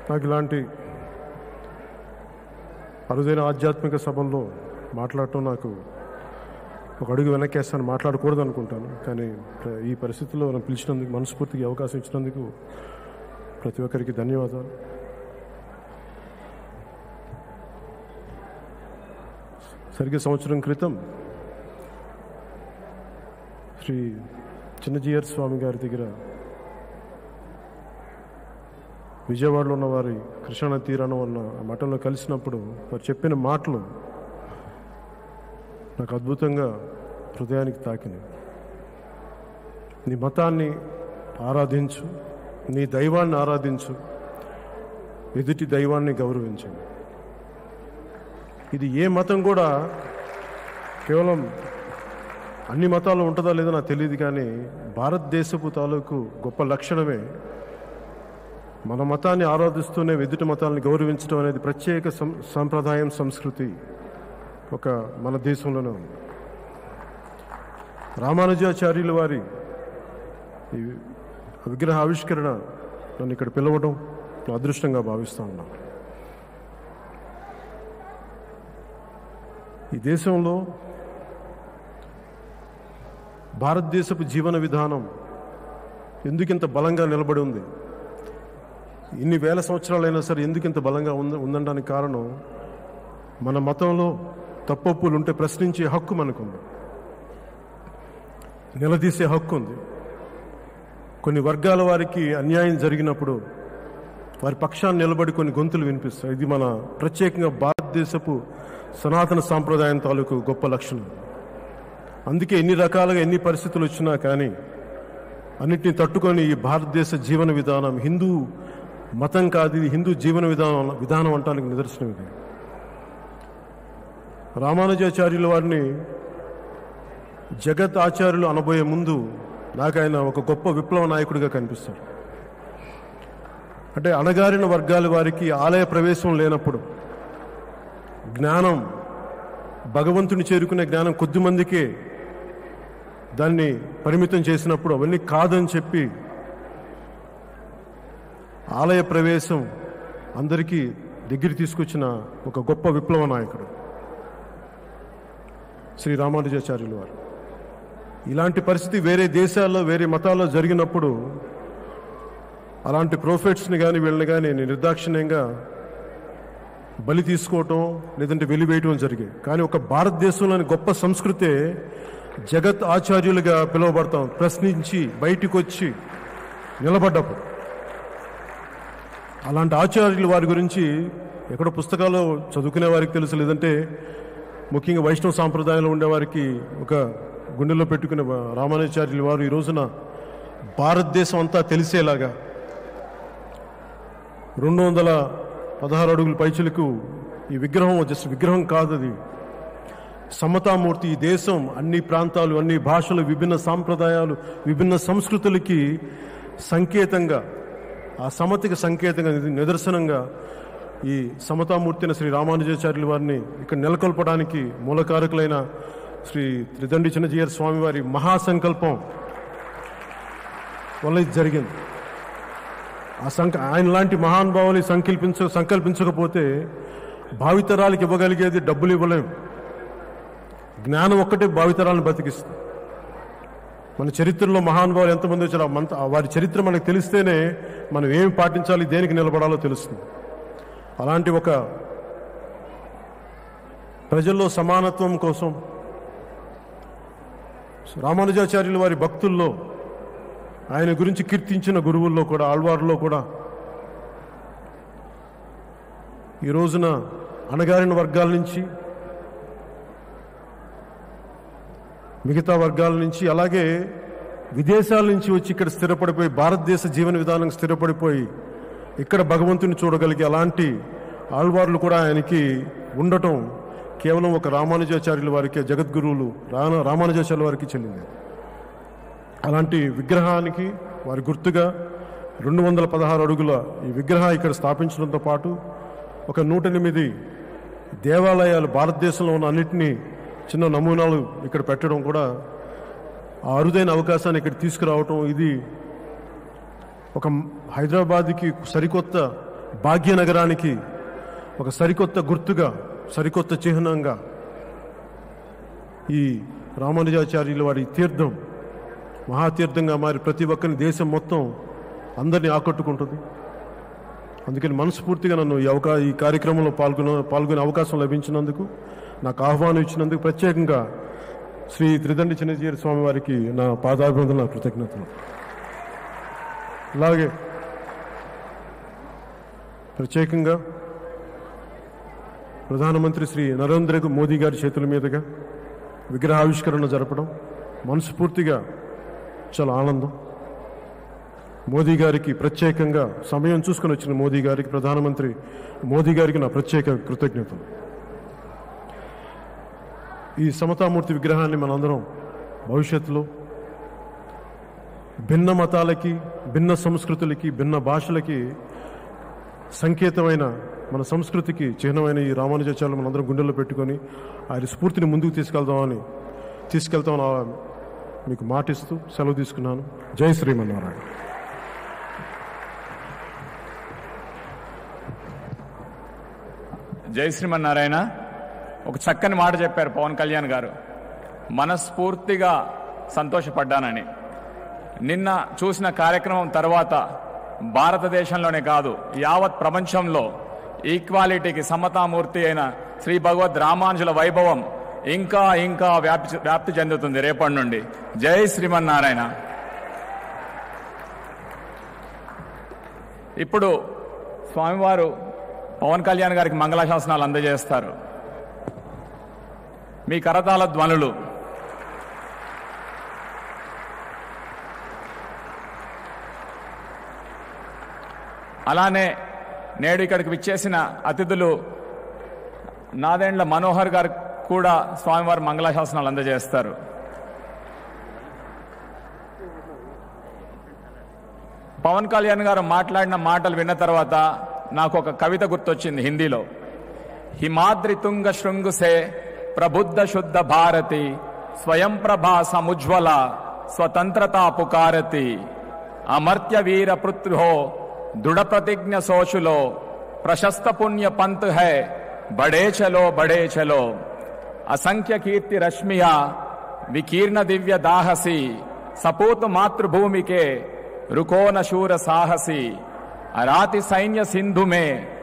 నాకు ఇలాంటి అరుదైన ఆధ్యాత్మిక సభల్లో మాట్లాడటం నాకు ఒక అడుగు వెనక్కేస్తాను మాట్లాడకూడదు అనుకుంటాను కానీ ప్ర- ఈ పరిస్థితుల్లో నన్ను పిలిచినందుకు మనస్ఫూర్తిగా ఈ అవకాశం ఇచ్చినందుకు ప్రతి ఒక్కరికి ధన్యవాదాలు సరిగ్గా సంవత్సరం క్రితం శ్రీ చిన్నజీయర్ స్వామి గారి దగ్గర విజయవాడలో ఉన్న వారి కృష్ణా తీరాన ఉన్న ఆ మఠంలో కలిసినప్పుడు వారు చెప్పిన మాటలు నాకు అద్భుతంగా హృదయానికి తాకినాయి నీ మతాన్ని ఆరాధించు నీ దైవాన్ని ఆరాధించు ఎదుటి దైవాన్ని గౌరవించు ఇది ఏ మతం కూడా కేవలం అన్ని మతాలు ఉంటుందా లేదో నాకు తెలియదు కానీ భారతదేశపు తాలూకు గొప్ప లక్షణమే మన మతాన్ని ఆరాధిస్తూనే ఎదుటి మతాలను గౌరవించడం అనేది ప్రత్యేక సం- సంప్రదాయం సంస్కృతి ఒక మన దేశంలోనే ఉంది రామానుజాచార్యుల వారి ఈ విగ్రహ ఆవిష్కరణ నన్ను ఇక్కడ పిలవడం నా అదృష్టంగా భావిస్తా ఉన్నాను ఈ దేశంలో భారతదేశపు జీవన విధానం ఎందుకు ఇంత బలంగా నిలబడి ఉంది ఇన్ని వేల సంవత్సరాలైనా సరే ఎందుకు ఇంత బలంగా ఉంది ఉందనడానికి కారణం మన మతంలో తప్పొప్పులు ఉంటే ప్రశ్నించే హక్కు మనకుంది నిలదీసే హక్కు ఉంది కొన్ని వర్గాల వారికి అన్యాయం జరిగినప్పుడు వారి పక్షాన్ని నిలబడి కొన్ని గొంతులు వినిపిస్తాయి ఇది మన ప్రత్యేకంగా భారతదేశపు సనాతన సాంప్రదాయం తాలూకు గొప్ప లక్షణం అందుకే ఎన్ని రకాలుగా ఎన్ని పరిస్థితులు వచ్చినా కానీ అన్నిటిని తట్టుకొని ఈ భారతదేశ జీవన విధానం హిందూ మతం కాదు ఇది హిందూ జీవన విధానం విధానం అంటానికి నిదర్శనం ఇది రామానుజాచార్యుల వారిని జగత్ ఆచార్యులు అనబోయే ముందు నాకు ఆయన ఒక గొప్ప విప్లవ నాయకుడిగా కనిపిస్తారు అంటే అణగారిన వర్గాల వారికి ఆలయ ప్రవేశం లేనప్పుడు జ్ఞానం భగవంతుని చేరుకునే జ్ఞానం కొద్ది మందికే దాన్ని పరిమితం చేసినప్పుడు అవన్నీ కాదని చెప్పి ఆలయ ప్రవేశం అందరికీ దగ్గర తీసుకొచ్చిన ఒక గొప్ప విప్లవ నాయకుడు శ్రీ రామానుజాచార్యులు వారు ఇలాంటి పరిస్థితి వేరే దేశాల్లో వేరే మతాల్లో జరిగినప్పుడు అలాంటి ప్రోఫెట్స్ని కానీ వీళ్ళని కానీ నిర్దాక్షిణ్యంగా బలి తీసుకోవటం లేదంటే వెలివేయటం జరిగాయి కానీ ఒక భారతదేశంలోని గొప్ప సంస్కృతే జగత్ ఆచార్యులుగా పిలువబడతాం ప్రశ్నించి బయటికి వచ్చి నిలబడ్డప్పుడు అలాంటి ఆచార్యులు వారి గురించి ఎక్కడో పుస్తకాలు చదువుకునే వారికి తెలుసు లేదంటే ముఖ్యంగా వైష్ణవ సాంప్రదాయంలో ఉండేవారికి ఒక గుండెలో పెట్టుకునే రామానుచార్యులు వారు ఈ రోజున భారతదేశం అంతా తెలిసేలాగా రెండు వందల పదహారు అడుగుల పైచులకు ఈ విగ్రహం జస్ట్ విగ్రహం కాదు అది సమతామూర్తి ఈ దేశం అన్ని ప్రాంతాలు అన్ని భాషలు విభిన్న సాంప్రదాయాలు విభిన్న సంస్కృతులకి సంకేతంగా ఆ సమతికి సంకేతంగా నిద- నిదర్శనంగా ఈ సమతామూర్తిని శ్రీ రామానుజాచార్యుల వారిని ఇక్కడ నెలకొల్పడానికి మూలకారకులైన శ్రీ త్రిదండి చిన్నజీయర్ స్వామి వారి మహాసంకల్పం వల్ల ఇది జరిగింది ఆ సంక ఆయన లాంటి మహానుభావుని సంకల్పించ సంకల్పించకపోతే భావితరాలకు ఇవ్వగలిగేది డబ్బులు ఇవ్వలేం జ్ఞానం ఒక్కటే భావితరాలను బతికిస్తుంది మన చరిత్రలో మహానుభావులు ఎంతమంది వచ్చారో ఆ మంత- ఆ వారి చరిత్ర మనకు తెలిస్తేనే మనం ఏమి పాటించాలి దేనికి నిలబడాలో తెలుస్తుంది అలాంటి ఒక ప్రజల్లో సమానత్వం కోసం రామానుజాచార్యుల వారి భక్తుల్లో ఆయన గురించి కీర్తించిన గురువుల్లో కూడా ఆళ్వార్లో కూడా ఈ రోజున అణగారిన వర్గాల నుంచి మిగతా వర్గాల నుంచి అలాగే విదేశాల నుంచి వచ్చి ఇక్కడ స్థిరపడిపోయి భారతదేశ జీవన విధానం స్థిరపడిపోయి ఇక్కడ భగవంతుని చూడగలిగే అలాంటి ఆళ్వార్లు కూడా ఆయనకి ఉండటం కేవలం ఒక రామానుజాచార్యుల వారికి జగద్గురువులు రా- రామానుజాచార్యుల వారికి చెల్లింది అలాంటి విగ్రహానికి వారి గుర్తుగా రెండు వందల పదహారు అడుగుల ఈ విగ్రహ ఇక్కడ స్థాపించడంతో పాటు ఒక నూట ఎనిమిది దేవాలయాలు భారతదేశంలో ఉన్న అన్నిటినీ చిన్న నమూనాలు ఇక్కడ పెట్టడం కూడా ఆ అరుదైన అవకాశాన్ని ఇక్కడ తీసుకురావటం ఇది ఒక హైదరాబాద్కి సరికొత్త భాగ్యనగరానికి ఒక సరికొత్త గుర్తుగా సరికొత్త చిహ్నంగా ఈ రామానుజాచార్యుల వారి తీర్థం మహాతీర్థంగా మారి ప్రతి ఒక్కరిని దేశం మొత్తం అందరినీ ఆకట్టుకుంటుంది అందుకని మనస్ఫూర్తిగా నన్ను ఈ అవకా ఈ కార్యక్రమంలో పాల్గొన పాల్గొనే అవకాశం లభించినందుకు నాకు ఆహ్వానం ఇచ్చినందుకు ప్రత్యేకంగా శ్రీ త్రిదండి చిన్నజీరి స్వామి వారికి నా పాదాభివందన కృతజ్ఞతలు అలాగే ప్రత్యేకంగా ప్రధానమంత్రి శ్రీ నరేంద్ర మోదీ గారి చేతుల మీదుగా విగ్రహావిష్కరణ జరపడం మనస్ఫూర్తిగా చాలా ఆనందం మోదీ గారికి ప్రత్యేకంగా సమయం చూసుకొని వచ్చిన మోదీ గారికి ప్రధానమంత్రి మోదీ గారికి నా ప్రత్యేక కృతజ్ఞతలు ఈ సమతామూర్తి విగ్రహాన్ని మనందరం భవిష్యత్తులో భిన్న మతాలకి భిన్న సంస్కృతులకి భిన్న భాషలకి సంకేతమైన మన సంస్కృతికి చిహ్నమైన ఈ రామానుజాచార్యులు మనందరం గుండెల్లో పెట్టుకొని ఆయన స్ఫూర్తిని ముందుకు తీసుకెళ్దామని తీసుకెళ్తామని ఆ మీకు మాటిస్తూ సెలవు తీసుకున్నాను జై శ్రీమన్నారాయణ జై శ్రీమన్నారాయణ ఒక చక్కని మాట చెప్పారు పవన్ కళ్యాణ్ గారు మనస్ఫూర్తిగా సంతోషపడ్డానని నిన్న చూసిన కార్యక్రమం తర్వాత భారతదేశంలోనే కాదు యావత్ ప్రపంచంలో ఈక్వాలిటీకి సమతామూర్తి అయిన శ్రీ భగవద్ రామానుజుల వైభవం ఇంకా ఇంకా వ్యాప్తి వ్యాప్తి చెందుతుంది రేపటి నుండి జై శ్రీమన్నారాయణ ఇప్పుడు స్వామివారు పవన్ కళ్యాణ్ గారికి మంగళాశాసనాలు అందజేస్తారు మీ కరతాళ ధ్వనులు అలానే నేడు ఇక్కడికి విచ్చేసిన అతిథులు నాదెండ్ల మనోహర్ గారు కూడా స్వామివారి మంగళాశాసనాలు అందజేస్తారు పవన్ కళ్యాణ్ గారు మాట్లాడిన మాటలు విన్న తర్వాత నాకు ఒక కవిత గుర్తొచ్చింది హిందీలో హిమాద్రి తుంగ శృంగు సే ప్రబుద్ధ శుద్ధ భారతి స్వయం ప్రభా సముజ్వల స్వతంత్రతా పుకారతి అమర్త్య వీర పృథ్వో దృఢ ప్రతిజ్ఞ సోచులో ప్రశస్త పుణ్య పంత్ హై బడే చలో బడే చలో అసంఖ్య కీర్తి రశ్మియా వికీర్ణ దివ్య దాహసి సపూత మాతృభూమికే रुको न शूर साहसी अराति सैन्य सिंधु में